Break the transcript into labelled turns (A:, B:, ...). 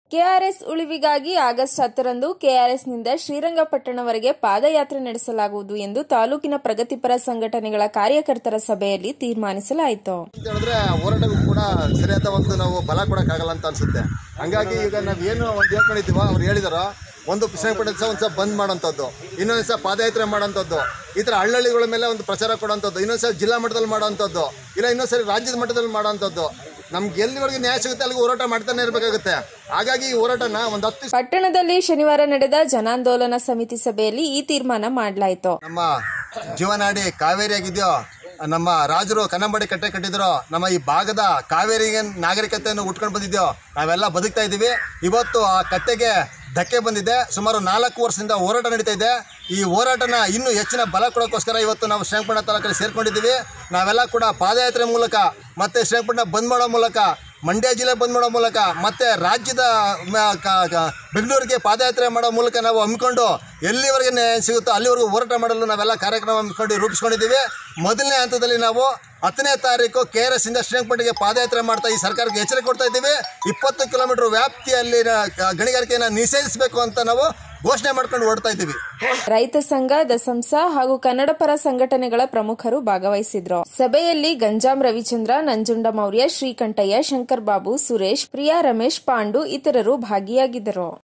A: KRS ಉಳಿವಿಗಾಗಿ August ಹತ್ತರಂದು ಕೆಆರ್ಎಸ್ನಿಂದ ಶ್ರೀರಂಗಪಟ್ಟಣವರೆಗೆ ಪಾದಯಾತ್ರೆ ನಡೆಸಲಾಗುವುದು ಎಂದು ತಾಲೂಕಿನ ಪ್ರಗತಿಪರ ಸಂಘಟನೆಗಳ ಕಾರ್ಯಕರ್ತರ ಸಭೆಯಲ್ಲಿ ತೀರ್ಮಾನಿಸಲಾಯಿತು
B: ಅಂತ ಹೇಳಿದ್ರೆ ಹೋರಾಟಕ್ಕೂ ಕೂಡ ಸರಿಯಾದ ಒಂದು ನಾವು ಬಲ ಕೊಡೋಕ್ಕಾಗಲ್ಲ ಅಂತ ಅನ್ಸುತ್ತೆ ಹಂಗಾಗಿ ಈಗ ನಾವು ಏನು ಒಂದು ಹೇಳ್ಕೊಂಡಿದ್ದೀವೋ ಅವ್ರು ಹೇಳಿದಾರೋ ಒಂದು ಶ್ರೀರಂಗಪಟ್ಟಣ ದಿವಸ ಒಂದು ಸಹ ಬಂದ್ ಮಾಡೋಂಥದ್ದು ಇನ್ನೊಂದು ಸಹ ಪಾದಯಾತ್ರೆ ಮಾಡೋಂಥದ್ದು ಈ ಥರ ಹಳ್ಳಹಳ್ಳಿಗಳ ಮೇಲೆ ಒಂದು ಪ್ರಚಾರ ಕೊಡೋಂಥದ್ದು ಇನ್ನೊಂದು ಸಲ ಜಿಲ್ಲಾ ಮಟ್ಟದಲ್ಲಿ ಮಾಡೋಂಥದ್ದು ಇಲ್ಲ ಇನ್ನೊಂದು ಸರಿ ರಾಜ್ಯದ ಮಟ್ಟದಲ್ಲಿ ಮಾಡೋಂಥದ್ದು ನಮ್ಗೆ ಎಲ್ಲಿವರೆಗೆ ನ್ಯಾಯ ಸಿಗುತ್ತೆ ಅಲ್ಲಿಗೆ ಹೋರಾಟ ಮಾಡ್ತಾನೆ ಇರಬೇಕಾಗುತ್ತೆ ಹಾಗಾಗಿ ಈ ಹೋರಾಟನ ಒಂದು ಹತ್ತು
A: ಪಟ್ಟಣದಲ್ಲಿ ಶನಿವಾರ ನಡೆದ ಜನಾಂದೋಲನ ಸಮಿತಿ ಸಭೆಯಲ್ಲಿ ಈ ತೀರ್ಮಾನ ಮಾಡಲಾಯಿತು
B: ನಮ್ಮ ಜೀವನಾಡಿ ಕಾವೇರಿ ಆಗಿದೆಯೋ ನಮ್ಮ ರಾಜರು ಕನ್ನಂಬಾಡಿ ಕಟ್ಟೆ ಕಟ್ಟಿದ್ರು ನಮ್ಮ ಈ ಭಾಗದ ಕಾವೇರಿಗೆ ನಾಗರಿಕತೆಯನ್ನು ಉಟ್ಕೊಂಡು ಬಂದಿದ್ಯೋ ನಾವೆಲ್ಲ ಬದುಕ್ತಾ ಇದ್ದೀವಿ ಇವತ್ತು ಆ ಕಟ್ಟೆಗೆ ಧಕ್ಕೆ ಬಂದಿದೆ ಸುಮಾರು ನಾಲ್ಕು ವರ್ಷದಿಂದ ಹೋರಾಟ ನಡೀತಾ ಇದೆ ಈ ಹೋರಾಟನ ಇನ್ನೂ ಹೆಚ್ಚಿನ ಬಲ ಕೊಡೋಕ್ಕೋಸ್ಕರ ಇವತ್ತು ನಾವು ಶ್ರೀರಂಗಪಟ್ಟಣ ತಾಲೂಕಲ್ಲಿ ಸೇರ್ಕೊಂಡಿದ್ದೀವಿ ನಾವೆಲ್ಲ ಕೂಡ ಪಾದಯಾತ್ರೆ ಮೂಲಕ ಮತ್ತು ಶ್ರೀರಂಗಪಟ್ಟಣ ಬಂದ್ ಮಾಡೋ ಮೂಲಕ ಮಂಡ್ಯ ಜಿಲ್ಲೆ ಬಂದ್ ಮಾಡೋ ಮೂಲಕ ಮತ್ತೆ ರಾಜ್ಯದ ಮ- ಕ- ಕ- ಬೆಂಗಳೂರಿಗೆ ಪಾದಯಾತ್ರೆ ಮಾಡೋ ಮೂಲಕ ನಾವು ಹಮ್ಮಿಕೊಂಡು ಎಲ್ಲಿವರೆಗೆ ನ್ಯಾಯ ಸಿಗುತ್ತೋ ಅಲ್ಲಿವರೆಗೂ ಹೋರಾಟ ಮಾಡಲು ನಾವೆಲ್ಲ ಕಾರ್ಯಕ್ರಮ ಹಮ್ಮಿಕೊಂಡು ರೂಪಿಸ್ಕೊಂಡಿದ್ದೀವಿ ಮೊದಲನೇ ಹಂತದಲ್ಲಿ ನಾವು ಹತ್ತನೇ ತಾರೀಕು ಕೆ ಆರ್ ಎಸ್ ಇಂದ ಶ್ರೀರಂಗಪಟ್ಟಣಕ್ಕೆ ಪಾದಯಾತ್ರೆ ಮಾಡ್ತಾ ಈ ಸರ್ಕಾರಕ್ಕೆ ಎಚ್ಚರಿಕೆ ಕೊಡ್ತಾ ಇದ್ದೀವಿ ಇಪ್ಪತ್ತು ಕಿಲೋಮೀಟರ್ ವ್ಯಾಪ್ತಿಯಲ್ಲಿನ ಕ- ಗಣಿಗಾರಿಕೆಯನ್ನು ನಿಷೇಧಿಸಬೇಕು ಅಂತ ನಾವು ಘೋಷಣೆ ಮಾಡ್ಕೊಂಡು ಹೊರಡ್ತಾ ಇದ್ದೀವಿ
A: ರೈತ ಸಂಘ ದಸಂಸ ಹಾಗೂ ಕನ್ನಡ ಪರ ಸಂಘಟನೆಗಳ ಪ್ರಮುಖರು ಭಾಗವಹಿಸಿದ್ರು ಸಭೆಯಲ್ಲಿ ಗಂಜಾಂ ರವಿಚಂದ್ರ ನಂಜುಂಡ ಮೌರ್ಯ ಶ್ರೀಕಂಠಯ್ಯ ಶಂಕರ್ ಬಾಬು ಸುರೇಶ್ ಪ್ರಿಯಾ ರಮೇಶ್ ಪಾಂಡು ಇತರರು ಭಾಗಿಯಾಗಿದ್ದರು